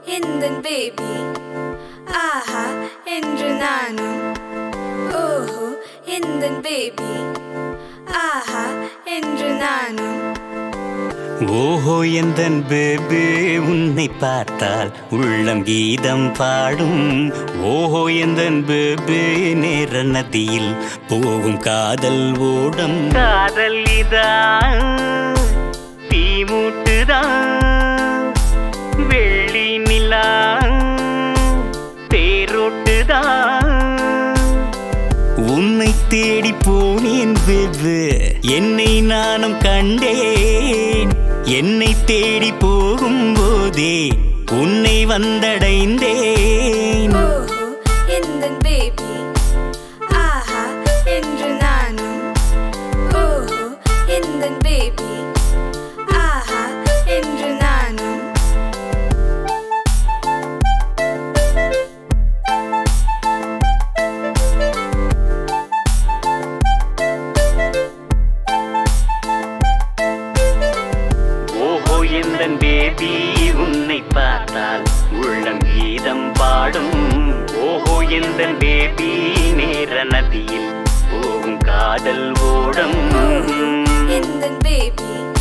எந்தன் பேபி ஆஹா என்று நானும் ஓஹோ எந்தன் பேபி ஆஹா என்று நானும் ஓஹோ எந்தன் பேபே உன்னை பார்த்தால் உள்ளம் கீதம் பாடும் ஓஹோ எந்தன் பேபே நேர நதியில் போகும் காதல் ஓடம் காதல் இதான் தீமூட்டுதான் வெள்ளி நிலா தேரோட்டுதான் உன்னை தேடி போனேன் வெவ்வு என்னை நானும் கண்டேன் என்னை தேடி போகும்போதே உன்னை வந்தடைந்தேன் ஓஹோ எந்தன் பேபி ஆஹா என்று நானும் ஓஹோ எந்தன் பேபி ஆஹா என்று நானும் ஓஹோ எந்தன் பேபி உன்னை பார்த்தால் உள்ளம் கீதம் பாடும் ஓஹோ எந்தன் பேபி நேர நதியில் போகும் காதல் ஓடம் எந்தன் பேபி